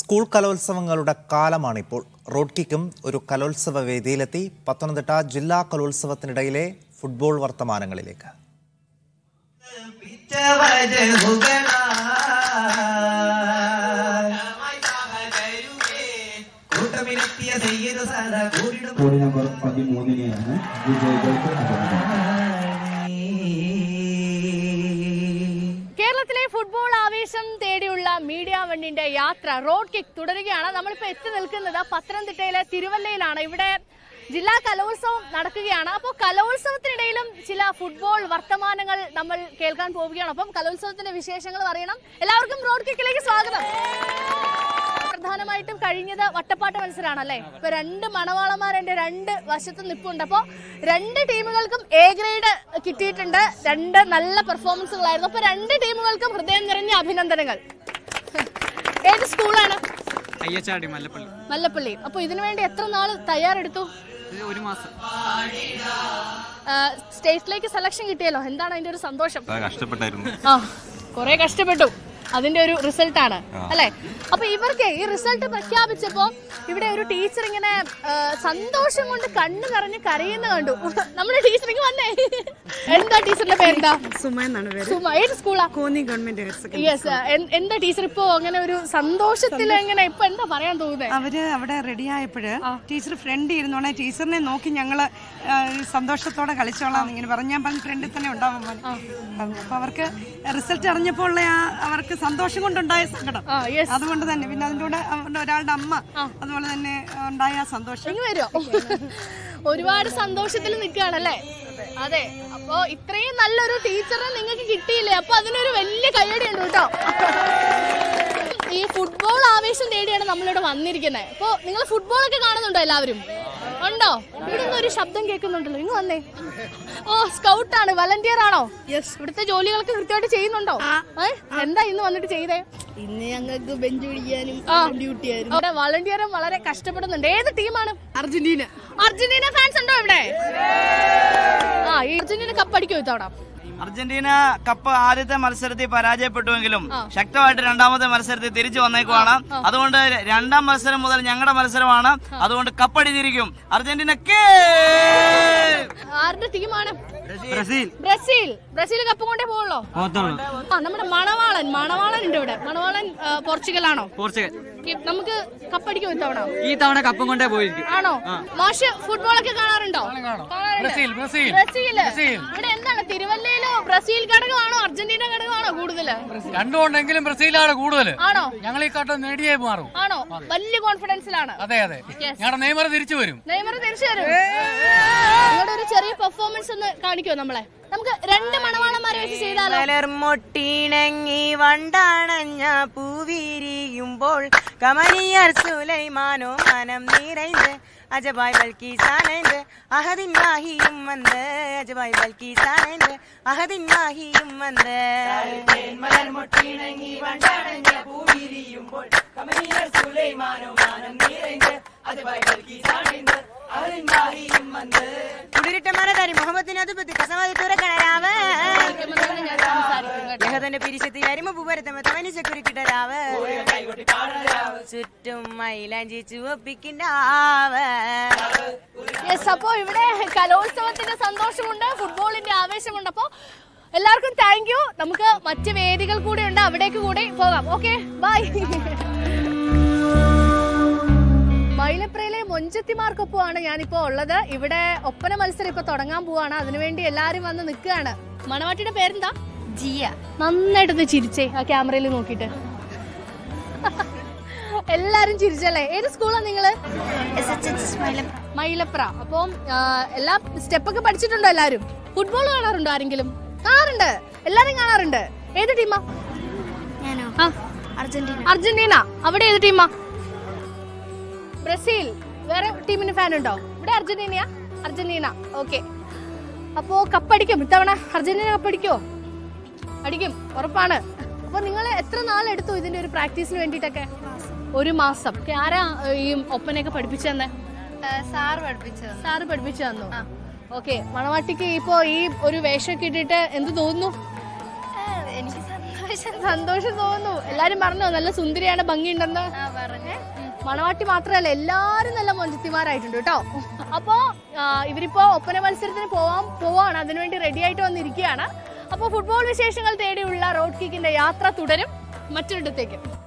School കലോത്സവങ്ങളുടെ കാലമാണിപ്പോൾ road കിക്കും ഒരു കലോത്സവ വേദിയിലെത്തി പത്തനംതിട്ട ജില്ലാ കലോത്സവത്തിനിടയിലെ ഫുട്ബോൾ വർത്തമാനങ്ങളിലേക്ക് കൂട്ടമിലെത്തിയ സയ്യിദ് സാദ കൂടിടും കോടി നമ്പർ പതിമൂന്നിനെയാണ് വിജയികൾക്ക് അഭിനന്ദനം കേരളത്തിലെ ഫുട്ബോൾ ആവേശം തേടിയുള്ള മീഡിയ വണ്ണിന്റെ യാത്ര റോഡ് കിക്ക് തുടരുകയാണ് നമ്മളിപ്പോൾ എത്തി നിൽക്കുന്നത് പത്തനംതിട്ടയിലെ തിരുവല്ലയിലാണ് ഇവിടെ ജില്ലാ കലോത്സവം നടക്കുകയാണ് അപ്പോൾ കലോത്സവത്തിനിടയിലും ചില ഫുട്ബോൾ വർത്തമാനങ്ങൾ നമ്മൾ കേൾക്കാൻ പോവുകയാണ് അപ്പം കലോത്സവത്തിന്റെ വിശേഷങ്ങൾ അറിയണം എല്ലാവർക്കും റോഡ് കിക്കിലേക്ക് സ്വാഗതം പ്രധാനമായിട്ടും കഴിഞ്ഞത് വട്ടപ്പാട്ട് മത്സരമാണല്ലേ ഇപ്പൊ രണ്ട് മണവാളന്മാർ എന്റെ രണ്ട് വശത്ത് നിൽപ്പുണ്ട് അപ്പോ രണ്ട് ടീമുകൾക്കും എ ഗ്രേഡ് കിട്ടിയിട്ടുണ്ട് രണ്ട് നല്ല പെർഫോമൻസുകളായിരുന്നു അപ്പൊ രണ്ട് ടീമുകൾക്കും ഹൃദയം നിറഞ്ഞ അഭിനന്ദനങ്ങൾ ഏത് സ്കൂളാണ് അയ്യച്ചാടി മല്ലപ്പള്ളി മല്ലപ്പള്ളി അപ്പൊ ഇതിനു വേണ്ടി എത്ര നാൾ തയ്യാറെടുത്തു ഇത് ഒരു മാസം സ്റ്റേറ്റിലേക്ക് സെലക്ഷൻ കിട്ടിയല്ലോ എന്താണ് അതിന്റെ ഒരു സന്തോഷം കഷ്ടപ്പെട്ടായിരുന്നു ആ കുറെ കഷ്ടപ്പെട്ടു അതിന്റെ ഒരു റിസൾട്ട് ആണ് അല്ലെ അപ്പൊ ഇവർക്ക് ഈ റിസൾട്ട് പ്രഖ്യാപിച്ചപ്പോ ഇവിടെ ഒരു ടീച്ചർ ഇങ്ങനെ ആ, സന്തോഷം കൊണ്ട് കണ്ണു നിറഞ്ഞ് കരയുന്ന കണ്ടു നമ്മുടെ ടീച്ചറിങ് വന്നേ എന്താ ടീച്ചറിന്റെ പേരെന്താ സുമ എന്നാണ് പേര് സുമ ഏത് സ്കൂളാ Konni government higher secondary yes എന്താ ടീച്ചർ ഇപ്പോ അങ്ങനെ ഒരു സന്തോഷത്തിൽ എങ്ങനെ ഇപ്പൊ എന്താ പറയാൻ തോന്നുന്നത് അവര് അവിടെ റെഡി ആയപ്പോഴ് ടീച്ചർ ഫ്രണ്ട് ഇരുന്നോണെ ടീച്ചറിനെ നോക്കി ഞങ്ങള് ആ, സന്തോഷത്തോടെ കളിച്ചോളാം ഇങ്ങനെ പറഞ്ഞു ഞാൻ പറഞ്ഞു ഫ്രണ്ടിൽ തന്നെ ഉണ്ടാവും മോനെ. അപ്പൊ അവർക്ക് റിസൾട്ട് അറിഞ്ഞപ്പോൾ ഉള്ള ആ അവർക്ക് സന്തോഷം കൊണ്ടുണ്ടായ സങ്കടം ആ യെസ് അതുകൊണ്ട് തന്നെ പിന്നെ അതിന്റെ കൂടെ അവരുടെ ഒരാളുടെ അമ്മ അതുപോലെ തന്നെ ഉണ്ടായ ആ സന്തോഷം ഇങ്ങ് വരുമോ ഒരുപാട് സന്തോഷത്തിൽ നിൽക്കുകയാണല്ലേ അതെ അപ്പോ ഇത്രയും നല്ലൊരു ടീച്ചറെ നിങ്ങൾക്ക് കിട്ടിയില്ലേ അപ്പൊ അതിനൊരു വലിയ കയ്യടി ഉണ്ട് കേട്ടോ ഈ ഫുട്ബോൾ ആവേശം തേടിയാണ് നമ്മളിവിടെ വന്നിരിക്കുന്നത് അപ്പോ നിങ്ങൾ ഫുട്ബോൾ ഒക്കെ കാണുന്നുണ്ടോ എല്ലാവരും ഉണ്ടോ ഇവിടെ നിന്ന് ഒരു ശബ്ദം കേൾക്കുന്നുണ്ടല്ലോ ഇങ്ങ് വന്നേ ഓ സ്കൗട്ട് ആണ് വളണ്ടിയർ ആണോ യെസ് ഇവിടുത്തെ ജോലികളൊക്കെ കൃത്യമായിട്ട് ചെയ്യുന്നുണ്ടോ ഏ? എന്താ ഇന്ന് വന്നിട്ട് ചെയ്തേ ഇന്ന് ഞങ്ങൾക്ക് ബെഞ്ച് പിടിക്കാനും ആ. ഡ്യൂട്ടി ആയിരുന്നു ഇവിടെ വളണ്ടിയറും വളരെ കഷ്ടപ്പെടുന്നുണ്ട് ഏത് ടീമാണ് അർജന്റീന അർജന്റീന ഫാൻസ് ഉണ്ടോ ഇവിടെ ആ ഈ അർജന്റീന കപ്പ് അടിക്കും ഇത്തവണ അർജന്റീന കപ്പ് ആദ്യത്തെ മത്സരത്തിൽ പരാജയപ്പെട്ടുവെങ്കിലും ശക്തമായിട്ട് രണ്ടാമത്തെ മത്സരത്തിൽ തിരിച്ചു വന്നേക്കുവാണ് അതുകൊണ്ട് രണ്ടാം മത്സരം മുതൽ ഞങ്ങളുടെ മത്സരമാണ് അതുകൊണ്ട് കപ്പടിച്ചിരിക്കും അർജന്റീന കേ ആരുടെ ടീമാണ് ബ്രസീൽ ബ്രസീൽ ബ്രസീൽ കപ്പ് കൊണ്ടേ പോവുള്ളോ ആ നമ്മുടെ മണവാളൻ മണവാളൻ ഉണ്ട് ഇവിടെ മണവാളൻ ആ, പോർച്ചുഗൽ ആണോ പോർച്ചുഗൽ ഈ- നമുക്ക് കപ്പടിക്കും ഇത്തവണ ഈ തവണ കപ്പും കൊണ്ടേ പോയിരിക്കും ആണോ മാഷ് ഫുട്ബോൾ ഒക്കെ കാണാറുണ്ടോ ബ്രസീൽ ബ്രസീൽ ഇവിടെ എന്താണ് തിരുവല്ലയിലോ ബ്രസീൽ ഘടകമാണോ അർജന്റീന ഘടകമാണോ കൂടുതല് രണ്ടുകൊണ്ടെങ്കിലും ബ്രസീലാണ് കൂടുതൽ ആണോ ഞങ്ങൾ ഈ കാട്ടം നേടിയേ മാറും ആണോ വലിയ കോൺഫിഡൻസിലാണ് അതെ അതെ Yes. ഞങ്ങളുടെ നെയ്മർ തിരിച്ചു വരും നെയ്മർ തിരിച്ചു വരും നിങ്ങളുടെ ഒരു ചെറിയ പെർഫോമൻസ് ഒന്ന് കാണിക്കുമോ നമ്മളെ നമുക്ക് രണ്ട് മണവാളന്മാരെ വെച്ച് ചെയ്താലോ മലർമൊട്ടിണങ്ങി വണ്ടാണഞ്ഞ പൂവിരിയുമ്പോൾ കമനിയർ സുലൈമാനോ മനം നിറൈந்து അജബായ് ബൽക്കി സാനൈந்து അഹദിൻ വാഹിയും വന്ന് അജബായ് ബൽക്കി സാനൈந்து അഹദിൻ വാഹിയും വന്ന് മലർമൊട്ടിണങ്ങി വണ്ടാണഞ്ഞ പൂവിരിയുമ്പോൾ കമനിയർ സുലൈമാനോ മനം നിറൈந்து അജബായ് ബൽക്കി സാനൈந்து അഹദിൻ വാഹിയും വന്ന് കുടിരിട്ട മനതാരി മുഹമ്മദിന് അതുപത്തി കസവാതി തുറക്കണരാവ് ദേഹത്തിന്റെ പിരിശത്തിൽ അരിമ പൂവരത്തമ്മ തവനിച്ച കുരുക്കിട്ടരാവ് ചുറ്റും മൈലാഞ്ചി ചുവപ്പിക്കിണ്ടാവ് യെസ് അപ്പോ ഇവിടെ കലോത്സവത്തിന്റെ സന്തോഷമുണ്ട് ഫുട്ബോളിന്റെ ആവേശമുണ്ട് അപ്പോ എല്ലാവർക്കും താങ്ക് യു നമുക്ക് മറ്റ് വേദികൾ കൂടെ ഉണ്ട് അവിടേക്ക് കൂടെ പോകാം ഓക്കെ ബൈ മൈലപ്രയിലെ മൊഞ്ചത്തിമാർക്കൊപ്പമാണ് ഞാനിപ്പോ ഉള്ളത് ഇവിടെ ഒപ്പന മത്സരം ഇപ്പൊ തുടങ്ങാൻ പോവാണ് അതിനുവേണ്ടി എല്ലാരും വന്ന് നിൽക്കുകയാണ് മണവാട്ടിയുടെ പേരെന്താ ജിയ നന്നായിട്ടൊന്ന് ചിരിച്ചേ ആ ക്യാമറയിൽ നോക്കിയിട്ട് എല്ലാരും ചിരിച്ചല്ലേ ഏത് സ്കൂളാ നിങ്ങള് മൈലപ്ര അപ്പം ആ, എല്ലാ സ്റ്റെപ്പൊക്കെ പഠിച്ചിട്ടുണ്ടോ എല്ലാരും ഫുട്ബോൾ കാണാറുണ്ടോ ആരെങ്കിലും കാണാറുണ്ട് എല്ലാരും കാണാറുണ്ട് ഏത് ടീമാ ഞാനോ ആ അർജന്റീന അർജന്റീന അവിടെ ഏത് ടീമാ ബ്രസീൽ വേറെ ടീമിന് ഫാൻ ഉണ്ടോ ഇവിടെ അർജന്റീനയാ അർജന്റീന ഓക്കെ അപ്പോ കപ്പടിക്കും ഇത്തവണ അർജന്റീന കപ്പടിക്കോ അടിക്കും ഉറപ്പാണ് അപ്പൊ നിങ്ങൾ എത്ര നാളെടുത്തു ഇതിന്റെ ഒരു പ്രാക്ടീസിന് വേണ്ടിയിട്ടൊക്കെ ഒരു മാസം Okay, ആരാ ഏ, ഈ ഒപ്പനയൊക്കെ പഠിപ്പിച്ചു തന്നെ സാർ പഠിപ്പിച്ചത് സാറ് പഠിപ്പിച്ചു തന്നു ഓക്കെ മണവാട്ടിക്ക് ഇപ്പോ ഈ ഒരു വേഷമൊക്കെ ഇട്ടിട്ട് എന്ത് തോന്നുന്നു എനിക്ക് സന്തോഷം സന്തോഷം തോന്നുന്നു എല്ലാരും പറഞ്ഞോ നല്ല സുന്ദരിയാണ് ഭംഗിയുണ്ടെന്ന് ആ പറഞ്ഞു മണവാട്ടി മാത്രമല്ല എല്ലാവരും നല്ല മൊഞ്ചത്തിമാരായിട്ടുണ്ട് കേട്ടോ അപ്പോൾ ഇവരിപ്പോ ഒപ്പന മത്സരത്തിന് പോവാൻ പോവാണ് അതിനുവേണ്ടി റെഡി ആയിട്ട് വന്നിരിക്കുകയാണ് അപ്പോൾ ഫുട്ബോൾ വിശേഷങ്ങൾ തേടിയുള്ള റോഡ് കിക്കിന്റെ യാത്ര തുടരും മറ്റൊരിടത്തേക്ക്